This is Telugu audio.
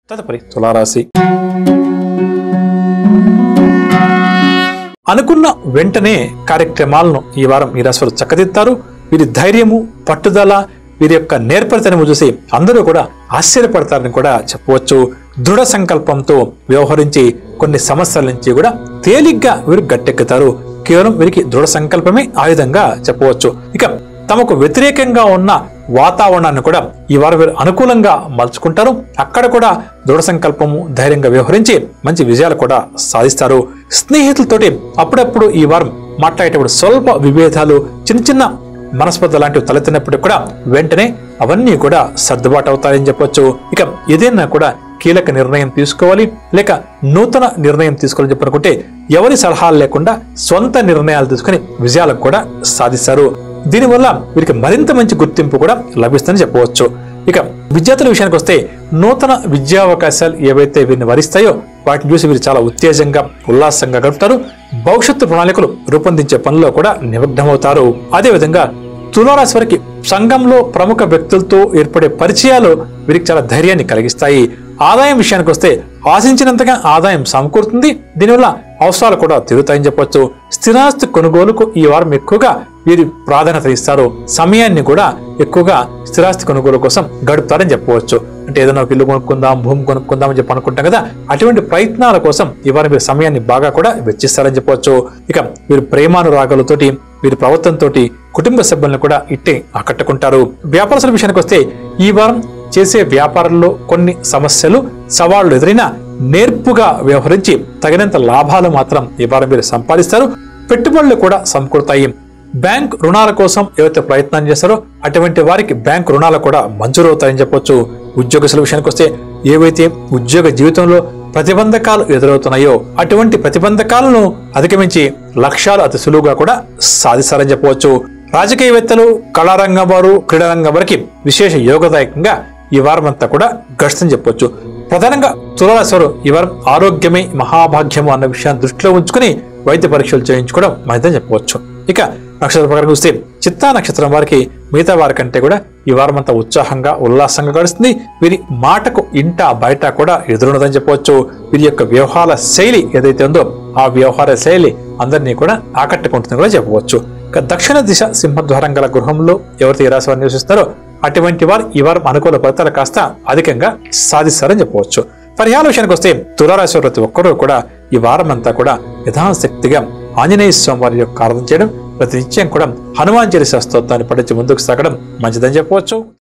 తదుపరి తులారాశి అనుకున్న వెంటనే కార్యక్రమాలను ఈ వారం ఈ రాశివారు చక్కదిద్దారు వీరి ధైర్యము పట్టుదల వీరి యొక్క నేర్పరితనము చూసి అందరూ కూడా ఆశ్చర్యపడతారని కూడా చెప్పవచ్చు దృఢ సంకల్పంతో వ్యవహరించి కొన్ని సమస్యల నుంచి కూడా తేలిగ్గా వీరు గట్టెక్కుతారు కేవలం వీరికి దృఢ సంకల్పమే ఆయుధంగా చెప్పవచ్చు ఇక తమకు వ్యతిరేకంగా ఉన్న వాతావరణాన్ని కూడా ఈ వారం వీరు అనుకూలంగా మలుచుకుంటారు అక్కడ కూడా దృఢ సంకల్పము ధైర్యంగా వ్యవహరించి మంచి విజయాలు కూడా సాధిస్తారు స్నేహితులతోటి అప్పుడప్పుడు ఈ వారం మాట్లాడేటప్పుడు స్వల్ప విభేదాలు చిన్న చిన్న మనస్పర్ధ లాంటివి తలెత్తినప్పటికీ కూడా వెంటనే అవన్నీ కూడా సర్దుబాటు అవుతాయని చెప్పొచ్చు ఇక ఏదైనా కూడా కీలక నిర్ణయం తీసుకోవాలి లేక నూతన నిర్ణయం తీసుకోవాలని చెప్పనుకుంటే ఎవరి సలహాలు లేకుండా సొంత నిర్ణయాలు తీసుకుని విజయాలకు కూడా సాధిస్తారు దీనివల్ల వీరికి మరింత మంచి గుర్తింపు కూడా లభిస్తుందని చెప్పవచ్చు ఇక విద్యార్థుల విషయానికి వస్తే నూతన విద్యా అవకాశాలు ఏవైతే వీరిని వరిస్తాయో వాటిని చూసి వీరు చాలా ఉత్తేజంగా ఉల్లాసంగా గడుపుతారు భవిష్యత్తు ప్రణాళికలు రూపొందించే పనిలో కూడా నిమగ్నమవుతారు అదేవిధంగా తులారాశి వారికి సంఘంలో ప్రముఖ వ్యక్తులతో ఏర్పడే పరిచయాలు వీరికి చాలా ధైర్యాన్ని కలిగిస్తాయి ఆదాయం విషయానికి వస్తే ఆశించినంతగా ఆదాయం సమకూరుతుంది దీనివల్ల అవసరాలు కూడా తిరుగుతాయని చెప్పొచ్చు స్థిరాస్తి కొనుగోలుకు ఈ వారం ఎక్కువగా వీరి ప్రాధాన్యత ఇస్తారు సమయాన్ని కూడా ఎక్కువగా స్థిరాస్తి కొనుగోలు కోసం గడుపుతారని చెప్పవచ్చు అంటే ఏదైనా ఒక ఇల్లు కొనుక్కుందాం భూమి కొనుక్కుందాం అని చెప్పి అనుకుంటాం కదా అటువంటి ప్రయత్నాల కోసం ఈ వారం వీరి సమయాన్ని బాగా కూడా వెచ్చిస్తారని చెప్పవచ్చు ఇక వీరు ప్రేమానురాగాలతోటి వీరి ప్రవర్తనతోటి కుటుంబ సభ్యులను కూడా ఇట్టే ఆకట్టుకుంటారు వ్యాపారస్తుల విషయానికి వస్తే ఈ వారం చేసే వ్యాపారంలో కొన్ని సమస్యలు సవాళ్లు ఎదురైనా నేర్పుగా వ్యవహరించి తగినంత లాభాలు మాత్రం ఈ వారం మీరు సంపాదిస్తారు పెట్టుబడులు కూడా సమకూరుతాయి బ్యాంక్ రుణాల కోసం ఏవైతే ప్రయత్నం చేస్తారో అటువంటి వారికి బ్యాంక్ రుణాలు కూడా మంజూరవుతాయని చెప్పొచ్చు ఉద్యోగస్తుల విషయానికి వస్తే ఏవైతే ఉద్యోగ జీవితంలో ప్రతిబంధకాలు ఎదురవుతున్నాయో అటువంటి ప్రతిబంధకాలను అధిగమించి లక్ష్యాలు అతి సులువుగా కూడా సాధిస్తారని చెప్పవచ్చు రాజకీయవేత్తలు కళారంగం వారు క్రీడారంగం వారికి విశేష యోగదాయకంగా ఈ వారం అంతా కూడా గడుస్తుందని చెప్పొచ్చు ప్రధానంగా తులారాశివారు ఈ వారం ఆరోగ్యమే మహాభాగ్యము అన్న విషయాన్ని దృష్టిలో ఉంచుకుని వైద్య పరీక్షలు చేయించుకోవడం మంచిదని చెప్పవచ్చు ఇక నక్షత్ర ప్రకారం చూస్తే చిత్తా నక్షత్రం వారికి మిగతా వారి కంటే కూడా ఈ వారం అంతా ఉత్సాహంగా ఉల్లాసంగా గడుస్తుంది వీరి మాటకు ఇంట బయట కూడా ఎదురున్నదని చెప్పవచ్చు వీరి యొక్క వ్యవహార శైలి ఏదైతే ఉందో ఆ వ్యవహార శైలి అందరినీ కూడా ఆకట్టుకుంటుందని కూడా చెప్పవచ్చు ఇక దక్షిణ దిశ సింహద్వారం గల గృహంలో ఎవరైతే ఈ రాశి వారు నివసిస్తారో అటువంటి వారు ఈ వారం అనుకూల ఫలితాలు కాస్త అధికంగా సాధిస్తారని చెప్పవచ్చు పరిహార విషయానికి వస్తే తులారాశి వారు ప్రతి ఒక్కరూ కూడా ఈ వారం అంతా కూడా యథాశక్తిగా ఆంజనేయ స్వామి వారి యొక్క ఆరాధన చేయడం ప్రతి నిత్యం కూడా హనుమాన్ చాలీసా స్తోత్రాన్ని పఠించి ముందుకు సాగడం మంచిదని చెప్పవచ్చు